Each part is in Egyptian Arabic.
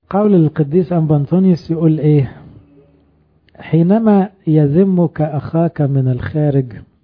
قول القديس أنبنطونيوس يقول إيه حينما يذمك أخاك من الخارج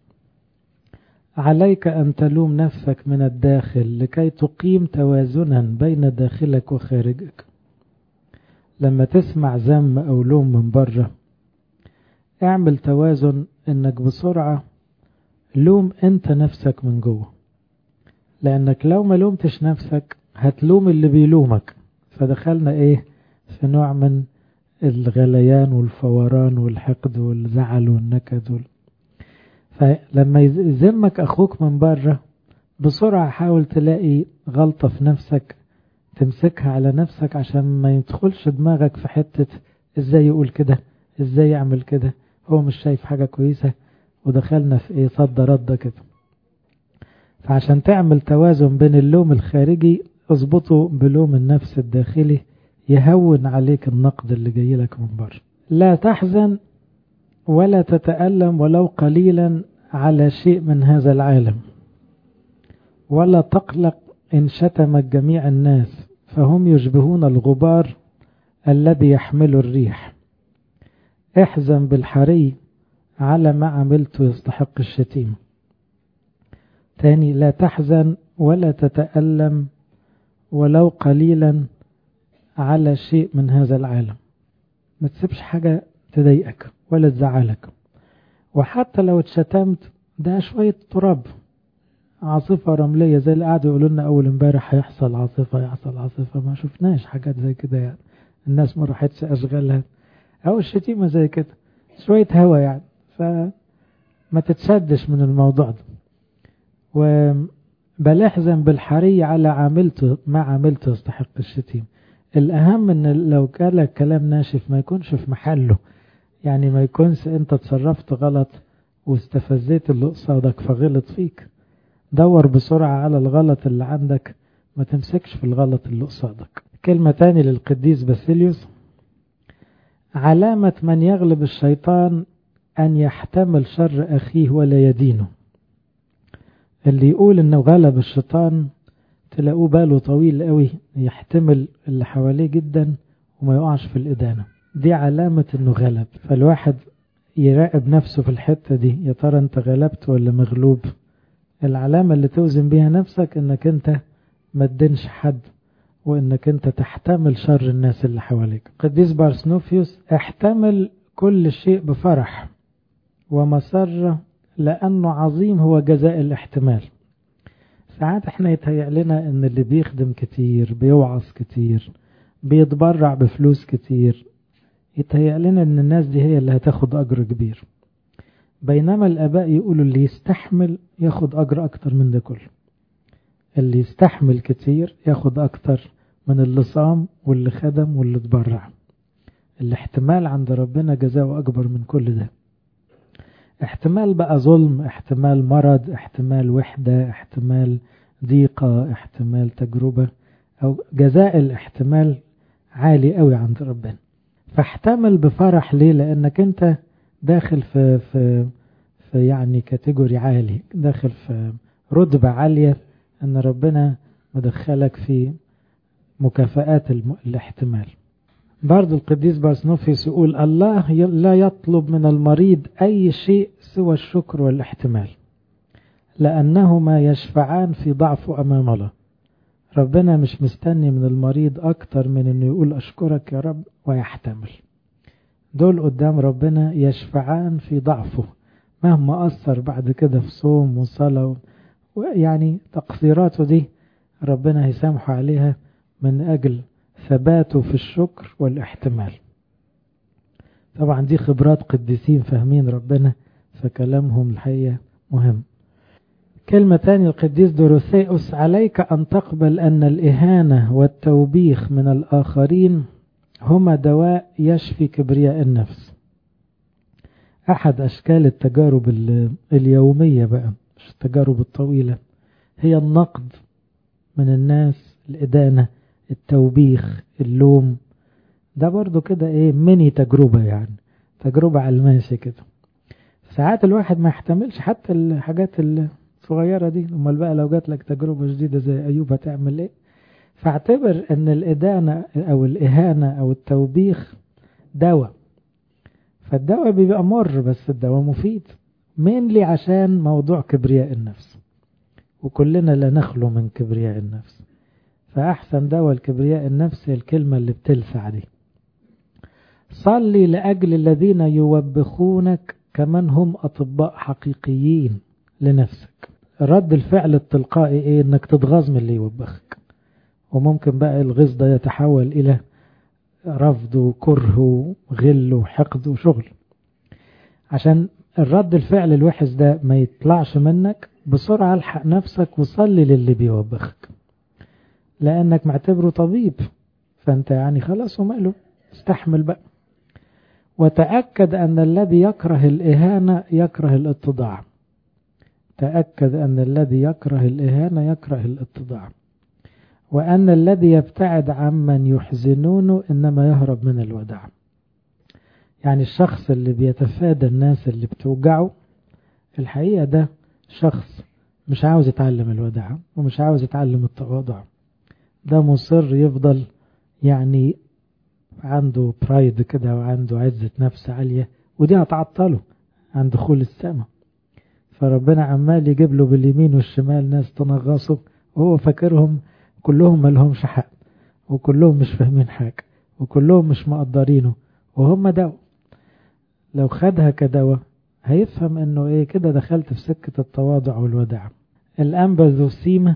عليك أن تلوم نفسك من الداخل لكي تقيم توازنا بين داخلك وخارجك لما تسمع ذم أو لوم من بره اعمل توازن انك بسرعة لوم انت نفسك من جوه لانك لو ما لومتش نفسك هتلوم اللي بيلومك فدخلنا ايه في نوع من الغليان والفوران والحقد والزعل والنكد وال... فلما يذمك اخوك من بره بسرعة حاول تلاقي غلطة في نفسك تمسكها على نفسك عشان ما يدخلش دماغك في حتة ازاي يقول كده ازاي يعمل كده هو مش شايف حاجة كويسة ودخلنا في ايه صد رد كده فعشان تعمل توازن بين اللوم الخارجي اظبطه بلوم النفس الداخلي يهون عليك النقد اللي جاي لك من بره لا تحزن ولا تتألم ولو قليلا على شيء من هذا العالم ولا تقلق إن شتمك جميع الناس فهم يشبهون الغبار الذي يحمل الريح احزن بالحري على ما عملته يستحق الشتيمة تاني لا تحزن ولا تتألم ولو قليلا على شيء من هذا العالم ما تسيبش حاجة تضايقك ولا تزعلك وحتى لو اتشتمت ده شوية تراب عاصفة رملية زي اللي قعدوا يقولوا لنا أول امبارح هيحصل عاصفة يحصل عاصفة ما شفناش حاجات زي كده يعني الناس ما راحتش أشغالها أو الشتيمة زي كده شوية هوا يعني فما تتشدش من الموضوع ده وبل احزن بالحري على عملته ما عملته يستحق الشتيمة الأهم إن لو جالك كلام ناشف ما يكونش في محله يعني ما يكونش أنت تصرفت غلط واستفزيت اللي قصادك فغلط فيك دور بسرعة على الغلط اللي عندك ما تمسكش في الغلط اللي قصادك كلمة تاني للقديس باسيليوس علامة من يغلب الشيطان أن يحتمل شر أخيه ولا يدينه اللي يقول إنه غلب الشيطان تلاقوه باله طويل قوي يحتمل اللي حواليه جدا وما يقعش في الإدانة دي علامة إنه غلب فالواحد يراقب نفسه في الحتة دي يا ترى أنت غلبت ولا مغلوب العلامة اللي توزن بيها نفسك إنك أنت ما تدينش حد وإنك أنت تحتمل شر الناس اللي حواليك قديس بارسنوفيوس احتمل كل شيء بفرح ومسرة لأنه عظيم هو جزاء الاحتمال ساعات احنا يتهيأ لنا ان اللي بيخدم كتير بيوعظ كتير بيتبرع بفلوس كتير يتهيأ لنا ان الناس دي هي اللي هتاخد اجر كبير بينما الاباء يقولوا اللي يستحمل ياخد اجر اكتر من ده كله اللي يستحمل كتير ياخد اكتر من اللي صام واللي خدم واللي اتبرع الاحتمال عند ربنا جزاؤه اكبر من كل ده احتمال بقى ظلم احتمال مرض احتمال وحدة احتمال ضيقة احتمال تجربة او جزاء الاحتمال عالي قوي عند ربنا فاحتمل بفرح ليه لانك انت داخل في في في يعني كاتيجوري عالي داخل في رتبة عالية ان ربنا مدخلك في مكافآت الاحتمال برضو القديس بارسنوفيس يقول الله لا يطلب من المريض أي شيء سوى الشكر والاحتمال لأنهما يشفعان في ضعفه أمام الله ربنا مش مستني من المريض أكتر من أنه يقول أشكرك يا رب ويحتمل دول قدام ربنا يشفعان في ضعفه مهما أثر بعد كده في صوم وصلاة ويعني تقصيراته دي ربنا هيسامحه عليها من أجل ثباته في الشكر والاحتمال طبعا دي خبرات قديسين فاهمين ربنا فكلامهم الحقيقة مهم كلمة تانية القديس دروثيوس عليك أن تقبل أن الإهانة والتوبيخ من الآخرين هما دواء يشفي كبرياء النفس أحد أشكال التجارب اليومية بقى مش التجارب الطويلة هي النقد من الناس الإدانة التوبيخ اللوم ده برضو كده ايه ميني تجربة يعني تجربة على الماشي كده ساعات الواحد ما يحتملش حتى الحاجات الصغيرة دي امال بقى لو جات لك تجربة جديدة زي ايوب هتعمل ايه فاعتبر ان الإدانة أو الإهانة أو التوبيخ دواء فالدواء بيبقى مر بس الدواء مفيد مين لي عشان موضوع كبرياء النفس وكلنا لا نخلو من كبرياء النفس فأحسن دواء الكبرياء النفس هي الكلمة اللي بتلسع دي صلي لأجل الذين يوبخونك كمن هم أطباء حقيقيين لنفسك رد الفعل التلقائي ايه انك تتغاظ من اللي يوبخك وممكن بقى الغيظ ده يتحول الى رفض وكره وغل وحقد وشغل عشان الرد الفعل الوحش ده ما يطلعش منك بسرعة الحق نفسك وصلي للي بيوبخك لأنك معتبره طبيب فأنت يعني خلاص وماله استحمل بقى وتأكد أن الذي يكره الإهانة يكره الاتضاع تأكد أن الذي يكره الإهانة يكره الاتضاع وأن الذي يبتعد عمن يحزنونه إنما يهرب من الوداع يعني الشخص اللي بيتفادى الناس اللي بتوجعه الحقيقة ده شخص مش عاوز يتعلم الوداع ومش عاوز يتعلم التواضع ده مصر يفضل يعني عنده برايد كده وعنده عزة نفس عالية ودي هتعطله عن دخول السماء فربنا عمال يجيب له باليمين والشمال ناس تنغصوا وهو فاكرهم كلهم ملهمش حق وكلهم مش فاهمين حاجة وكلهم مش مقدرينه وهم دواء لو خدها كدواء هيفهم انه ايه كده دخلت في سكة التواضع والوداع الأنبا ذو سيمة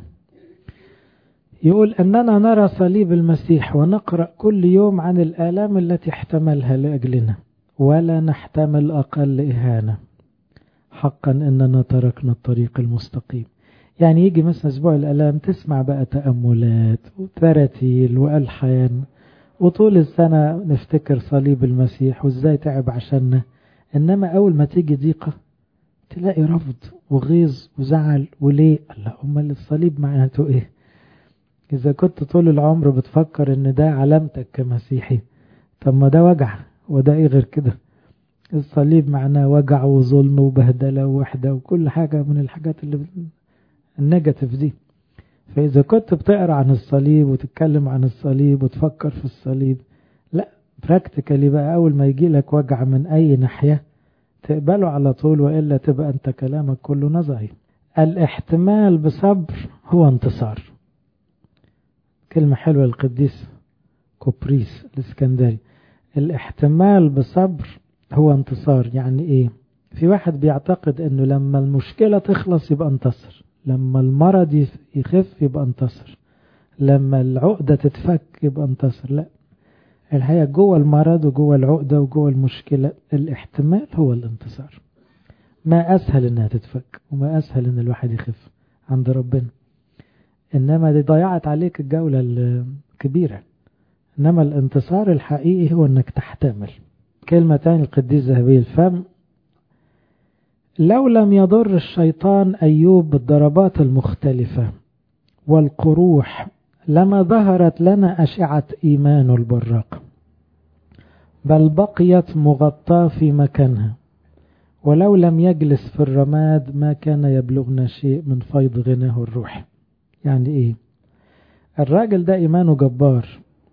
يقول أننا نرى صليب المسيح ونقرأ كل يوم عن الآلام التي احتملها لأجلنا ولا نحتمل أقل إهانة حقا أننا تركنا الطريق المستقيم يعني يجي مثلا أسبوع الألام تسمع بقى تأملات وتراتيل وألحان وطول السنة نفتكر صليب المسيح وإزاي تعب عشاننا إنما أول ما تيجي ضيقة تلاقي رفض وغيظ وزعل وليه الله أمال الصليب معناته إيه إذا كنت طول العمر بتفكر إن ده علامتك كمسيحي طب ما ده وجع وده إيه غير كده الصليب معناه وجع وظلم وبهدلة ووحدة وكل حاجة من الحاجات اللي النيجاتيف دي فإذا كنت بتقرأ عن الصليب وتتكلم عن الصليب وتفكر في الصليب لا براكتيكالي بقى أول ما يجي لك وجع من أي ناحية تقبله على طول وإلا تبقى أنت كلامك كله نظري الاحتمال بصبر هو انتصار كلمة حلوة القديس كوبريس الاسكندري الاحتمال بصبر هو انتصار يعني ايه في واحد بيعتقد انه لما المشكلة تخلص يبقى انتصر لما المرض يخف يبقى انتصر لما العقدة تتفك يبقى انتصر لا الحقيقة جوه المرض وجوه العقدة وجوه المشكلة الاحتمال هو الانتصار ما أسهل إنها تتفك وما أسهل إن الواحد يخف عند ربنا إنما دي ضيعت عليك الجولة الكبيرة إنما الانتصار الحقيقي هو إنك تحتمل كلمة تاني القديس ذهبي الفم لو لم يضر الشيطان أيوب بالضربات المختلفة والقروح لما ظهرت لنا أشعة إيمان البراق بل بقيت مغطاة في مكانها ولو لم يجلس في الرماد ما كان يبلغنا شيء من فيض غناه الروح يعني ايه الراجل ده ايمانه جبار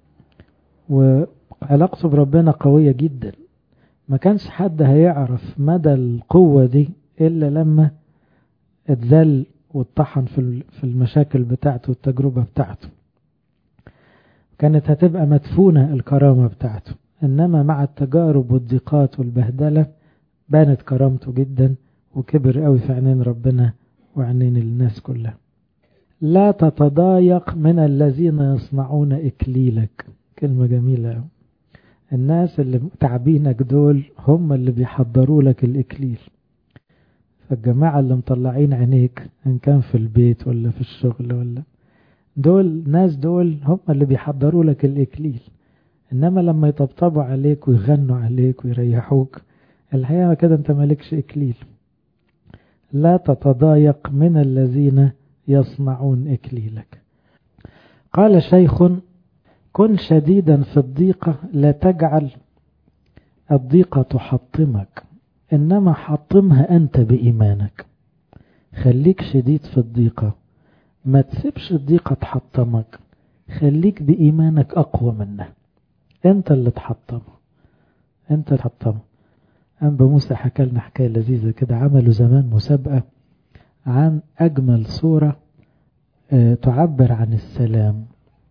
وعلاقته بربنا قوية جدا ما كانش حد هيعرف مدى القوة دي إلا لما اتذل واتطحن في المشاكل بتاعته والتجربة بتاعته كانت هتبقى مدفونة الكرامة بتاعته إنما مع التجارب والضيقات والبهدلة بانت كرامته جدا وكبر قوي في عينين ربنا وعينين الناس كلها لا تتضايق من الذين يصنعون إكليلك كلمة جميلة الناس اللي تعبينك دول هم اللي بيحضروا لك الإكليل فالجماعة اللي مطلعين عينيك إن كان في البيت ولا في الشغل ولا دول ناس دول هم اللي بيحضروا لك الإكليل إنما لما يطبطبوا عليك ويغنوا عليك ويريحوك الحقيقة كده أنت مالكش إكليل لا تتضايق من الذين يصنعون إكليلك قال شيخ كن شديدا في الضيقة لا تجعل الضيقة تحطمك إنما حطمها أنت بإيمانك خليك شديد في الضيقة ما تسيبش الضيقة تحطمك خليك بإيمانك أقوى منه أنت اللي تحطمه أنت اللي تحطمه أنبا موسى حكى لنا حكاية لذيذة كده عملوا زمان مسابقة عن أجمل صورة تعبر عن السلام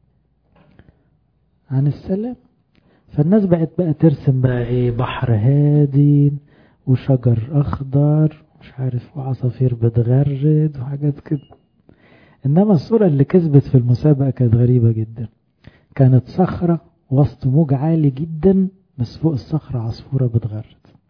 عن السلام فالناس بقت بقى ترسم بقى ايه بحر هادي وشجر اخضر مش عارف وعصافير بتغرد وحاجات كده انما الصورة اللي كسبت في المسابقة كانت غريبة جدا كانت صخرة وسط موج عالي جدا بس فوق الصخرة عصفورة بتغرد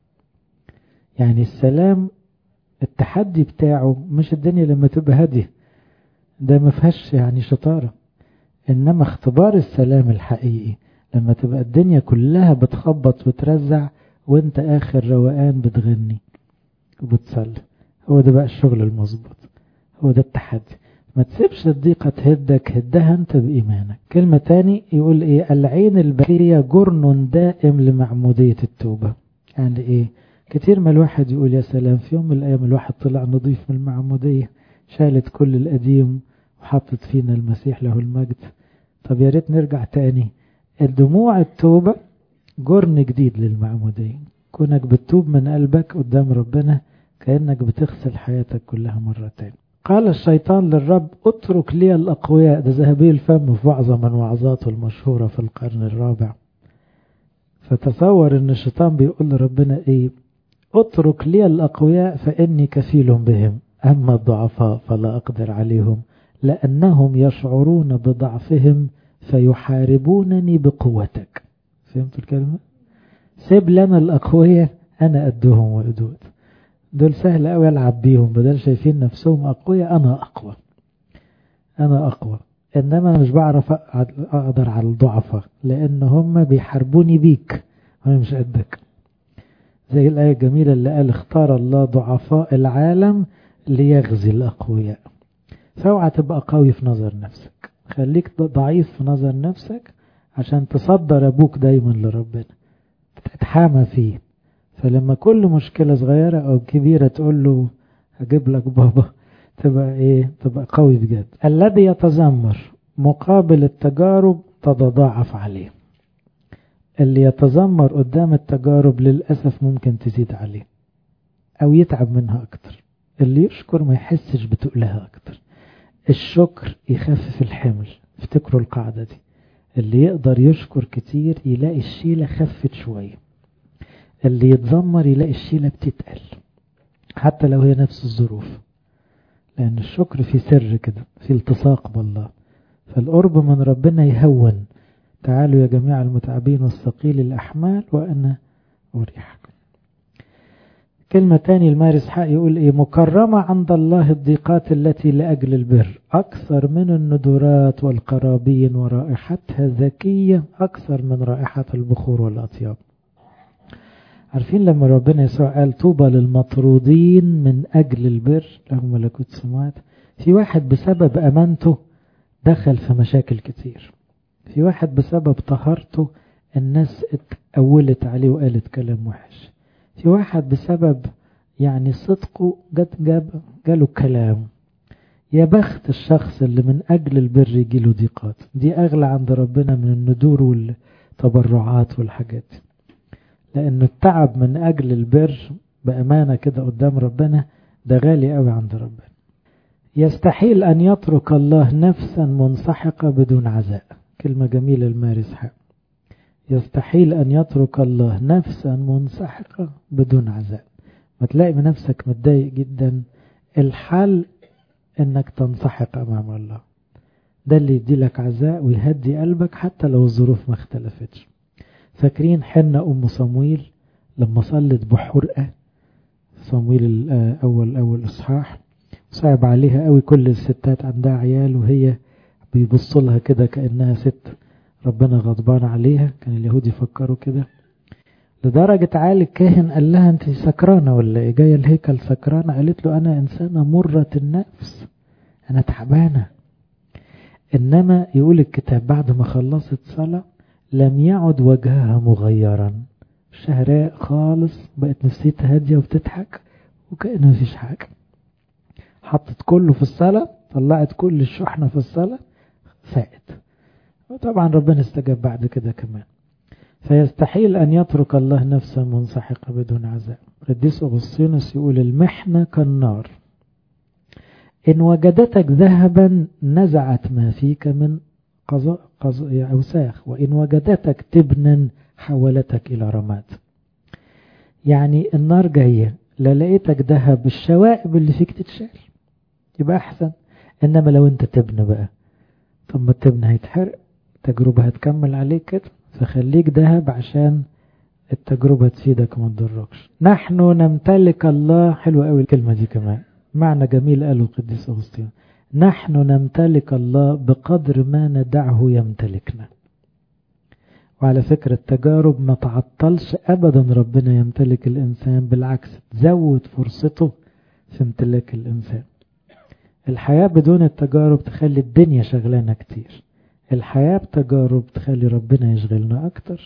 يعني السلام التحدي بتاعه مش الدنيا لما تبقى هادية ده ما فيهاش يعني شطارة انما اختبار السلام الحقيقي لما تبقى الدنيا كلها بتخبط وترزع وانت اخر روقان بتغني وبتصلي هو ده بقى الشغل المظبوط هو ده التحدي ما تسيبش الضيقة تهدك هدها انت بإيمانك كلمة تاني يقول ايه العين البكية جرن دائم لمعمودية التوبة يعني ايه كتير ما الواحد يقول يا سلام في يوم من الأيام الواحد طلع نظيف من المعمودية شالت كل القديم وحطت فينا المسيح له المجد طب يا ريت نرجع تاني الدموع التوبة جرن جديد للمعمودية كونك بتتوب من قلبك قدام ربنا كأنك بتغسل حياتك كلها مرة تاني قال الشيطان للرب اترك لي الأقوياء ده ذهبي الفم في وعظة من وعظاته المشهورة في القرن الرابع فتصور ان الشيطان بيقول لربنا ايه اترك لي الأقوياء فإني كفيل بهم أما الضعفاء فلا أقدر عليهم لأنهم يشعرون بضعفهم فيحاربونني بقوتك فهمت الكلمة؟ سيب لنا الأقوياء أنا أدهم وأدود دول سهل أوي ألعب بيهم بدل شايفين نفسهم أقوياء أنا أقوى أنا أقوى إنما أنا مش بعرف أقدر على الضعفاء لأن هم بيحاربوني بيك وأنا مش قدك زي الآية الجميلة اللي قال اختار الله ضعفاء العالم ليغزي الأقوياء فاوعى تبقى قوي في نظر نفسك خليك ضعيف في نظر نفسك عشان تصدر أبوك دايما لربنا تتحامى فيه فلما كل مشكلة صغيرة أو كبيرة تقول له هجيب لك بابا تبقى إيه تبقى قوي بجد الذي يتذمر مقابل التجارب تتضاعف عليه اللي يتذمر قدام التجارب للأسف ممكن تزيد عليه أو يتعب منها أكتر اللي يشكر ما يحسش بتقلها أكتر الشكر يخفف الحمل افتكروا القاعدة دي اللي يقدر يشكر كتير يلاقي الشيلة خفت شوية اللي يتذمر يلاقي الشيلة بتتقل حتى لو هي نفس الظروف لأن الشكر في سر كده في التصاق بالله فالقرب من ربنا يهون تعالوا يا جميع المتعبين والثقيل الأحمال وأنا أريحكم كلمة تاني المارس حق يقول إيه مكرمة عند الله الضيقات التي لأجل البر أكثر من الندرات والقرابين ورائحتها ذكية أكثر من رائحة البخور والأطياب عارفين لما ربنا يسوع قال طوبى للمطرودين من أجل البر لهم ملكوت السماوات في واحد بسبب أمانته دخل في مشاكل كتير في واحد بسبب طهارته الناس اتأولت عليه وقالت كلام وحش في واحد بسبب يعني صدقه جت جاب جاله كلام يا بخت الشخص اللي من أجل البر يجيله ضيقات دي أغلى عند ربنا من الندور والتبرعات والحاجات لأن التعب من أجل البر بأمانة كده قدام ربنا ده غالي قوي عند ربنا يستحيل أن يترك الله نفسا منسحقة بدون عزاء كلمة جميلة المارس حق يستحيل أن يترك الله نفسا منسحقة بدون عذاب ما تلاقي من نفسك متضايق جدا الحل انك تنسحق امام الله ده اللي يدي لك عزاء ويهدي قلبك حتى لو الظروف ما اختلفتش فاكرين حنة ام صمويل لما صلت بحرقة صمويل الاول اول اصحاح صعب عليها قوي كل الستات عندها عيال وهي بيبصوا لها كده كأنها ست ربنا غضبان عليها كان اليهود يفكروا كده لدرجة عالي الكاهن قال لها انت سكرانة ولا ايه جاية الهيكل سكرانة قالت له انا انسانة مرة النفس انا تعبانة انما يقول الكتاب بعد ما خلصت صلاة لم يعد وجهها مغيرا شهراء خالص بقت نفسيتها هادية وبتضحك وكأنه مفيش حاجة حطت كله في الصلاة طلعت كل الشحنة في الصلاة فاقت وطبعا ربنا استجاب بعد كده كمان فيستحيل أن يترك الله نفسه منسحقة بدون عذاب قديس أغسطينوس يقول المحنة كالنار إن وجدتك ذهبا نزعت ما فيك من قضاء قضاء أوساخ وإن وجدتك تبنا حولتك إلى رماد يعني النار جاية لا لقيتك ذهب الشوائب اللي فيك تتشال يبقى أحسن إنما لو أنت تبن بقى طب ما التبن هيتحرق التجربة هتكمل عليك كده فخليك ذهب عشان التجربة تفيدك وما تضركش نحن نمتلك الله حلوة قوي الكلمة دي كمان معنى جميل قاله القديس أغسطين نحن نمتلك الله بقدر ما ندعه يمتلكنا وعلى فكرة التجارب ما تعطلش أبدا ربنا يمتلك الإنسان بالعكس تزود فرصته في امتلاك الإنسان الحياة بدون التجارب تخلي الدنيا شغلانة كتير الحياة بتجارب تخلي ربنا يشغلنا أكتر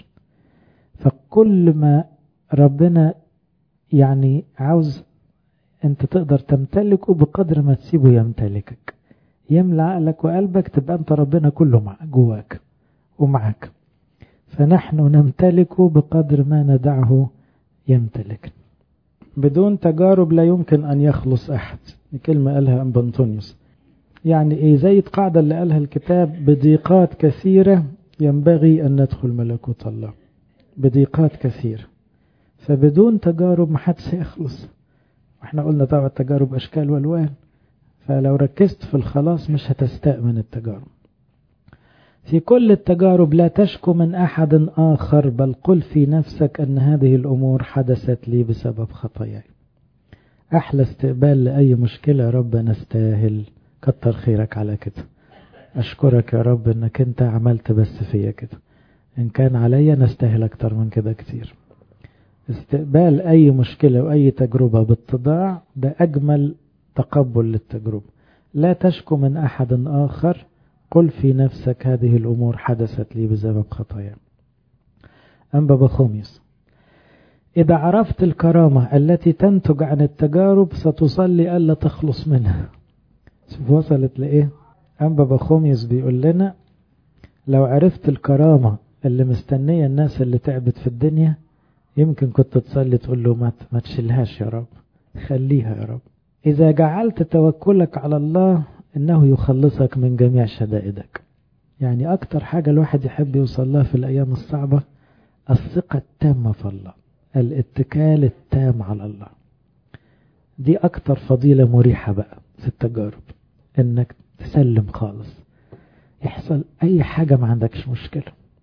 فكل ما ربنا يعني عاوز انت تقدر تمتلكه بقدر ما تسيبه يمتلكك يملى عقلك وقلبك تبقى انت ربنا كله مع جواك ومعك فنحن نمتلكه بقدر ما ندعه يمتلك بدون تجارب لا يمكن أن يخلص أحد كلمة قالها أم بنطونيوس يعني إيه زي القاعدة اللي قالها الكتاب بضيقات كثيرة ينبغي أن ندخل ملكوت الله بضيقات كثيرة فبدون تجارب محدش يخلص واحنا قلنا طبعا التجارب أشكال والوان فلو ركزت في الخلاص مش هتستأمن التجارب في كل التجارب لا تشكو من أحد آخر بل قل في نفسك أن هذه الأمور حدثت لي بسبب خطاياي أحلى استقبال لأي مشكلة يا رب نستاهل كتر خيرك على كده أشكرك يا رب أنك أنت عملت بس فيا كده إن كان عليا نستاهل أكتر من كده كتير استقبال أي مشكلة وأي تجربة باتضاع ده أجمل تقبل للتجربة لا تشكو من أحد آخر قل في نفسك هذه الأمور حدثت لي بسبب خطايا أنبا بخوميس إذا عرفت الكرامة التي تنتج عن التجارب ستصلي ألا تخلص منها شوف وصلت لإيه أنبا بخوميس بيقول لنا لو عرفت الكرامة اللي مستنية الناس اللي تعبت في الدنيا يمكن كنت تصلي تقول له ما ما تشيلهاش يا رب خليها يا رب إذا جعلت توكلك على الله إنه يخلصك من جميع شدائدك يعني أكتر حاجة الواحد يحب يوصل لها في الأيام الصعبة الثقة التامة في الله الاتكال التام على الله دي أكتر فضيلة مريحة بقى في التجارب إنك تسلم خالص يحصل أي حاجة ما عندكش مشكلة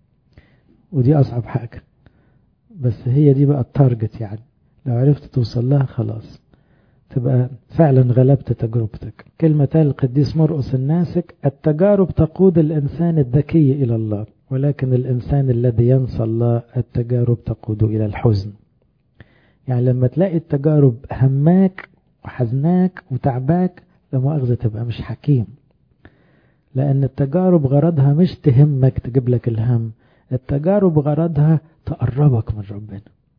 ودي أصعب حاجة بس هي دي بقى التارجت يعني لو عرفت توصل لها خلاص تبقى فعلا غلبت تجربتك كلمة القديس مرقس الناسك التجارب تقود الإنسان الذكي إلى الله ولكن الإنسان الذي ينسى الله التجارب تقود إلى الحزن يعني لما تلاقي التجارب هماك وحزناك وتعباك لمؤاخذة تبقى مش حكيم لأن التجارب غرضها مش تهمك تجيب لك الهم التجارب غرضها تقربك من ربنا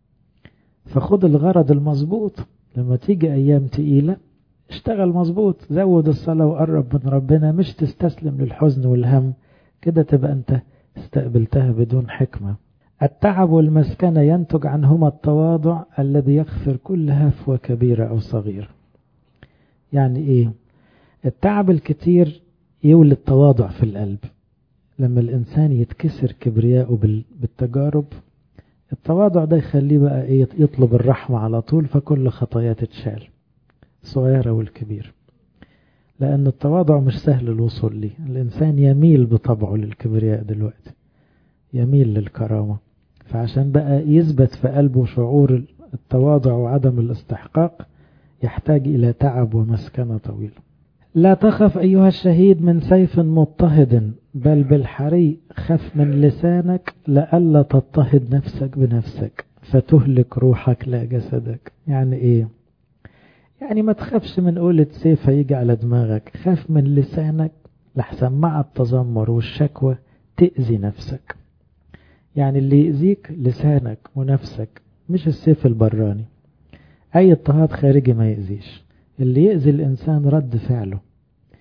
فخد الغرض المظبوط لما تيجي أيام تقيلة اشتغل مظبوط زود الصلاة وقرب من ربنا مش تستسلم للحزن والهم كده تبقى أنت استقبلتها بدون حكمة التعب والمسكنة ينتج عنهما التواضع الذي يغفر كل هفوة كبيرة أو صغيرة يعني إيه التعب الكتير يولد تواضع في القلب لما الإنسان يتكسر كبرياءه بالتجارب التواضع ده يخليه بقى إيه يطلب الرحمة على طول فكل خطاياه تتشال صغيرة والكبير لأن التواضع مش سهل الوصول ليه الإنسان يميل بطبعه للكبرياء دلوقتي يميل للكرامة فعشان بقى يثبت في قلبه شعور التواضع وعدم الاستحقاق يحتاج إلى تعب ومسكنة طويلة لا تخف أيها الشهيد من سيف مضطهد بل بالحري خف من لسانك لئلا تضطهد نفسك بنفسك فتهلك روحك لا جسدك يعني ايه يعني ما تخافش من قولة سيف هيجي على دماغك خاف من لسانك لحسن مع التذمر والشكوى تأذي نفسك يعني اللي يأذيك لسانك ونفسك مش السيف البراني أي اضطهاد خارجي ما يأذيش اللي يأذي الإنسان رد فعله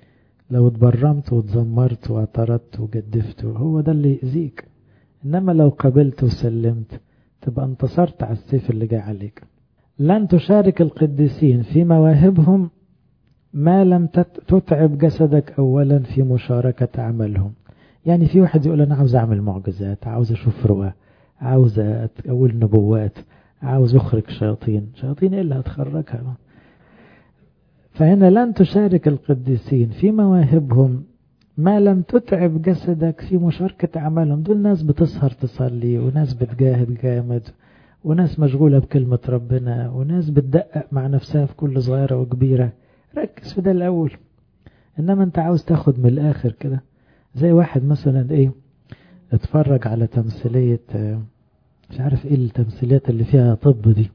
لو اتبرمت واتذمرت واعترضت وجدفت هو ده اللي يأذيك إنما لو قبلت وسلمت تبقى انتصرت على السيف اللي جاي عليك لن تشارك القديسين في مواهبهم ما لم تتعب جسدك أولا في مشاركة عملهم يعني في واحد يقول أنا عاوز أعمل معجزات عاوز أشوف رؤى عاوز أقول نبوات عاوز أخرج شياطين شياطين إيه اللي هتخرجها فهنا لن تشارك القديسين في مواهبهم ما لم تتعب جسدك في مشاركة عملهم دول ناس بتسهر تصلي وناس بتجاهد جامد وناس مشغولة بكلمة ربنا وناس بتدقق مع نفسها في كل صغيرة وكبيرة ركز في ده الأول إنما أنت عاوز تاخد من الآخر كده زي واحد مثلا إيه اتفرج على تمثيلية مش عارف إيه التمثيليات اللي فيها طب دي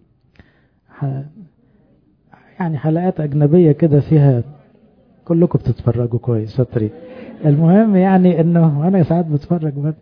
يعني حلقات أجنبية كده فيها كلكم بتتفرجوا كويس شاطرين المهم يعني انه انا ساعات بتفرج بقى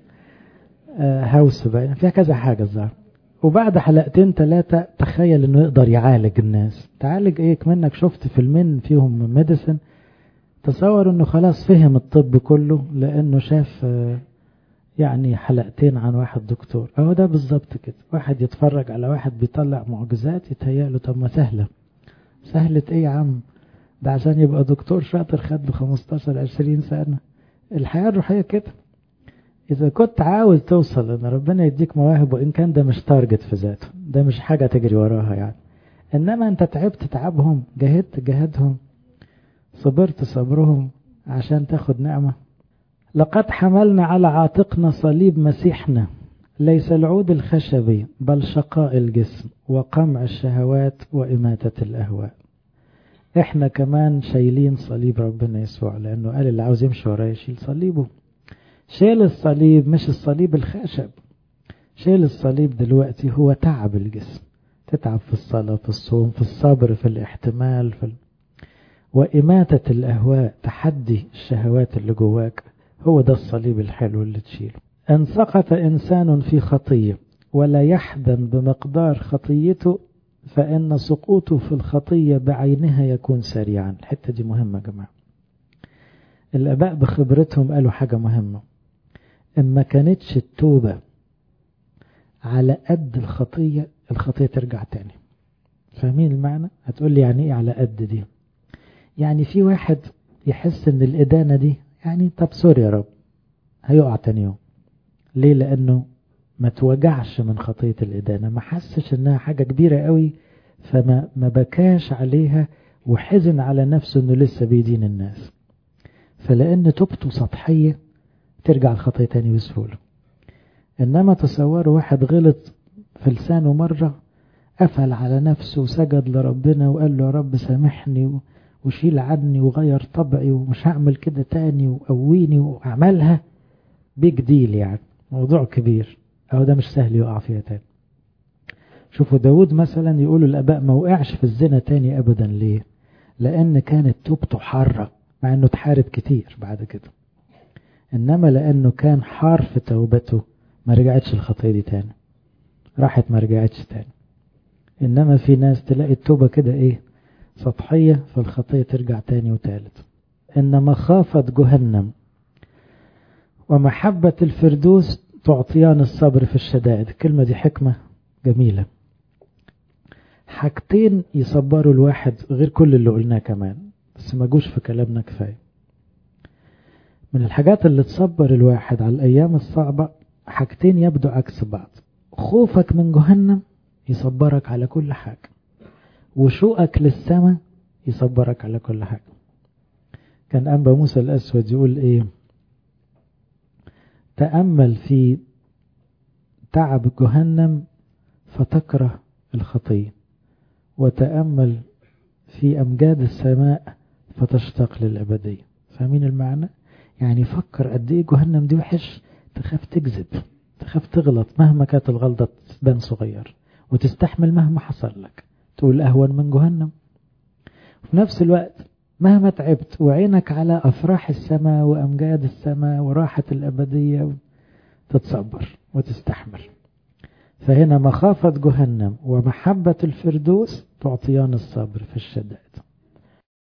هاوس بقى فيها كذا حاجه الظاهر وبعد حلقتين ثلاثة تخيل انه يقدر يعالج الناس تعالج ايه كمنك شفت فيلمين فيهم ميديسن تصور انه خلاص فهم الطب كله لانه شاف يعني حلقتين عن واحد دكتور اهو ده بالظبط كده واحد يتفرج على واحد بيطلع معجزات يتهيأ طب ما سهلة سهلة ايه يا عم ده عشان يبقى دكتور شاطر خد له 15 20 سنة الحياة الروحية كده إذا كنت عاوز توصل إن ربنا يديك مواهب وإن كان ده مش تارجت في ذاته ده مش حاجة تجري وراها يعني إنما أنت تعبت تعبهم جهدت جهدهم صبرت صبرهم عشان تاخد نعمة لقد حملنا على عاتقنا صليب مسيحنا ليس العود الخشبي بل شقاء الجسم وقمع الشهوات وإماتة الأهواء احنا كمان شايلين صليب ربنا يسوع لانه قال اللي عاوز يمشي ورايا يشيل صليبه شيل الصليب مش الصليب الخشب شيل الصليب دلوقتي هو تعب الجسم تتعب في الصلاة في الصوم في الصبر في الاحتمال في ال... وإماتة الأهواء تحدي الشهوات اللي جواك هو ده الصليب الحلو اللي تشيله إن سقط إنسان في خطية ولا يحزن بمقدار خطيته فإن سقوطه في الخطية بعينها يكون سريعا الحتة دي مهمة يا جماعة الآباء بخبرتهم قالوا حاجة مهمة إن ما كانتش التوبة على قد الخطية الخطية ترجع تاني فاهمين المعنى؟ هتقول لي يعني إيه على قد دي؟ يعني في واحد يحس إن الإدانة دي يعني طب سوري يا رب هيقع تاني يوم ليه؟ لأنه ما توجعش من خطية الإدانة ما حسش إنها حاجة كبيرة قوي فما ما بكاش عليها وحزن على نفسه إنه لسه بيدين الناس فلأن توبته سطحية ترجع الخطية تاني بسهولة إنما تصوروا واحد غلط في لسانه مرة قفل على نفسه وسجد لربنا وقال له يا رب سامحني وشيل عني وغير طبعي ومش هعمل كده تاني وقويني وأعملها بيج ديل يعني موضوع كبير أو ده مش سهل يقع فيها تاني شوفوا داود مثلا يقولوا الآباء ما وقعش في الزنا تاني أبدا ليه لأن كانت توبته حارة مع أنه تحارب كتير بعد كده إنما لأنه كان حار في توبته ما رجعتش الخطية دي تاني راحت ما رجعتش تاني إنما في ناس تلاقي التوبة كده إيه سطحية فالخطية ترجع تاني وتالت إن مخافة جهنم ومحبة الفردوس تعطيان الصبر في الشدائد الكلمة دي حكمة جميلة حاجتين يصبروا الواحد غير كل اللي قلناه كمان بس ما جوش في كلامنا كفاية من الحاجات اللي تصبر الواحد على الأيام الصعبة حاجتين يبدو عكس بعض خوفك من جهنم يصبرك على كل حاجة وشوقك للسماء يصبرك على كل حاجة كان أنبا موسى الأسود يقول إيه تأمل في تعب جهنم فتكره الخطية وتأمل في أمجاد السماء فتشتاق للأبدية فاهمين المعنى؟ يعني فكر قد إيه جهنم دي وحش تخاف تكذب تخاف تغلط مهما كانت الغلطة تبان صغير وتستحمل مهما حصل لك تقول أهون من جهنم وفي نفس الوقت مهما تعبت وعينك على أفراح السماء وأمجاد السماء وراحة الأبدية تتصبر وتستحمل فهنا مخافة جهنم ومحبة الفردوس تعطيان الصبر في الشدائد